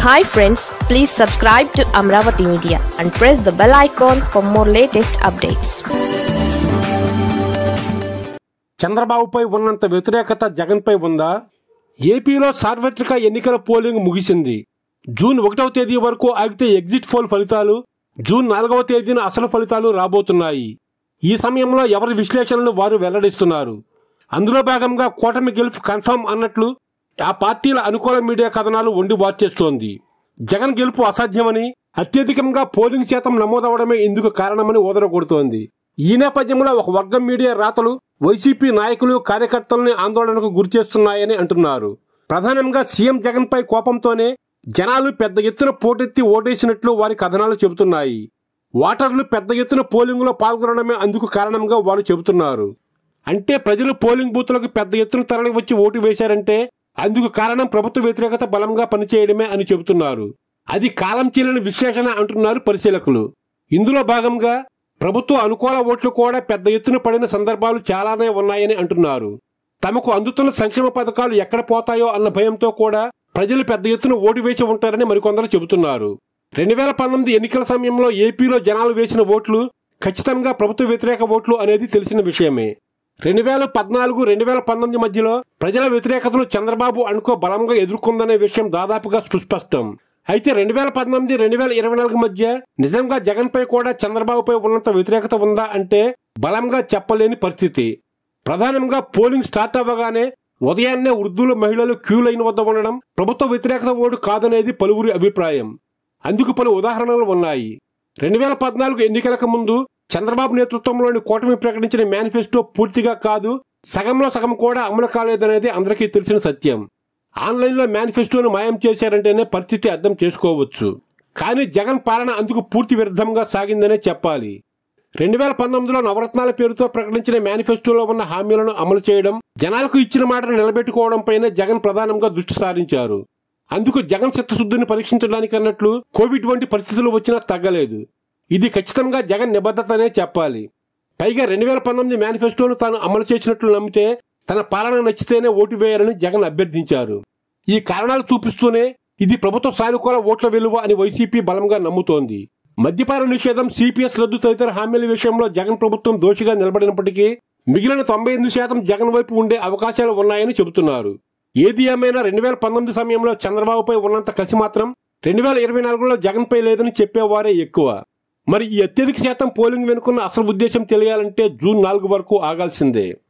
hi friends please subscribe to Amaravati media and press the bell icon for more latest updates చంద్రబాబుపై ఉన్నంత వ్యతిరేకత జగన్పై ఉందా ఏపీలో సార్వత్రిక ఎన్నికల పోలింగ్ ముగిసింది జూన్ ఒకటవ తేదీ వరకు ఆగితే ఎగ్జిట్ పోల్ ఫలితాలు జూన్ నాలుగవ తేదీన అసలు ఫలితాలు రాబోతున్నాయి ఈ సమయంలో ఎవరి విశ్లేషణలు వారు వెల్లడిస్తున్నారు అందులో భాగంగా కూటమి గెలుపు కన్ఫర్మ్ అన్నట్లు ఆ పార్టీల అనుకూల మీడియా కథనాలు వండి వార్చేస్తోంది జగన్ గెలుపు అసాధ్యమని అత్యధికంగా పోలింగ్ శాతం నమోదవడమే ఇందుకు కారణమని ఓదరగొడుతోంది ఈ నేపథ్యంలో ఒక వర్గం మీడియా రాతలు వైసీపీ నాయకులు కార్యకర్తల్ని ఆందోళనకు గురిచేస్తున్నాయని అంటున్నారు ప్రధానంగా సీఎం జగన్ పై కోపంతోనే జనాలు పెద్ద ఎత్తున పోటెత్తి ఓటేసినట్లు వారి కథనాలు చెబుతున్నాయి ఓటర్లు పెద్ద ఎత్తున పోలింగ్ లో పాల్గొనడమే అందుకు కారణంగా వారు చెబుతున్నారు అంటే ప్రజలు పోలింగ్ బూత్లకు పెద్ద ఎత్తున తరలి వచ్చి ఓటు వేశారంటే అందుకు కారణం ప్రభుత్వ వ్యతిరేకత బలంగా పనిచేయడమే అని చెబుతున్నారు అది కాలం చెల్లిన విశ్లేషణ అంటున్నారు పరిశీలకులు ఇందులో భాగంగా ప్రభుత్వ అనుకూల ఓట్లు కూడా పెద్ద ఎత్తున పడిన సందర్భాలు చాలానే ఉన్నాయని అంటున్నారు తమకు అందుతున్న సంక్షేమ పథకాలు ఎక్కడ పోతాయో అన్న భయంతో కూడా ప్రజలు పెద్ద ఎత్తున ఓటు వేసి ఉంటారని మరికొందరు చెబుతున్నారు రెండు వేల పంతొమ్మిది ఎన్నికల సమయంలో ఏపీలో జనాలు వేసిన ఓట్లు ఖచ్చితంగా ప్రభుత్వ వ్యతిరేక ఓట్లు అనేది తెలిసిన విషయమే రెండు వేల పద్నాలుగు రెండు వేల పంతొమ్మిది మధ్యలో ప్రజల వ్యతిరేకతను చంద్రబాబు అనుకో బలంగా ఎదుర్కొందనే విషయం దాదాపుగా సుస్పష్టం అయితే రెండు వేల పంతొమ్మిది రెండు వేల ఇరవై నాలుగు మధ్య నిజంగా జగన్ పై కూడా చంద్రబాబుపై ఉన్నంత వ్యతిరేకత ఉందా అంటే బలంగా చెప్పలేని పరిస్థితి ప్రధానంగా పోలింగ్ స్టార్ట్ అవ్వగానే ఉదయాన్నే వృద్ధులు మహిళలు క్యూ లైన్ వద్ద ఉండడం ప్రభుత్వ వ్యతిరేకత ఓటు కాదనేది పలువురి అభిప్రాయం అందుకు పలు ఉదాహరణలు ఉన్నాయి రెండు వేల పద్నాలుగు ఎన్నికలకు ముందు చంద్రబాబు నేతృత్వంలోని కూటమి ప్రకటించిన మేనిఫెస్టో పూర్తిగా కాదు సగంలో సగం కూడా అమలు కాలేదనేది అందరికీ తెలిసిన సత్యం ఆన్లైన్లో మేనిఫెస్టోను మాయం చేశారంటేనే పరిస్థితి అర్థం చేసుకోవచ్చు కానీ జగన్ పాలన అందుకు పూర్తి విరుద్ధంగా సాగిందనే చెప్పాలి రెండు వేల పంతొమ్మిదిలో నవరత్నాల పేరుతో ప్రకటించిన మేనిఫెస్టోలో ఉన్న హామీలను అమలు చేయడం జనాలకు ఇచ్చిన మాటను నిలబెట్టుకోవడంపైనే జగన్ ప్రధానంగా దృష్టి సారించారు అందుకు జగన్ చిత్తశుద్ధిని పరీక్షించడానికి అన్నట్లు కోవిడ్ వంటి పరిస్థితులు వచ్చినా తగ్గలేదు ఇది ఖచ్చితంగా జగన్ నిబద్ధతనే చెప్పాలి పైగా రెండు వేల పంతొమ్మిది మేనిఫెస్టోను తాను అమలు చేసినట్లు నమ్మితే తన పాలన నచ్చితేనే ఓటు వేయాలని జగన్ అభ్యర్థించారు ఈ కారణాలు చూపిస్తూనే ఇది ప్రభుత్వ సానుకూల ఓట్ల విలువ అని వైసీపీ బలంగా నమ్ముతోంది మద్యపాన నిషేధం సిపిఎస్ రద్దు తదితర హామీల విషయంలో జగన్ ప్రభుత్వం దోషిగా నిలబడినప్పటికీ మిగిలిన తొంభై ఎనిమిది శాతం జగన్ వైపు ఉండే అవకాశాలు ఉన్నాయని చెబుతున్నారు ఏది ఏమైనా రెండు వేల పంతొమ్మిది సమయంలో చంద్రబాబుపై ఉన్నంత కసి మాత్రం రెండు వేల ఇరవై నాలుగులో జగన్పై లేదని చెప్పేవారే ఎక్కువ మరి ఈ అత్యధిక శాతం పోలింగ్ వెనుకున్న అసలు ఉద్దేశం తెలియాలంటే జూన్ నాలుగు వరకు ఆగాల్సిందే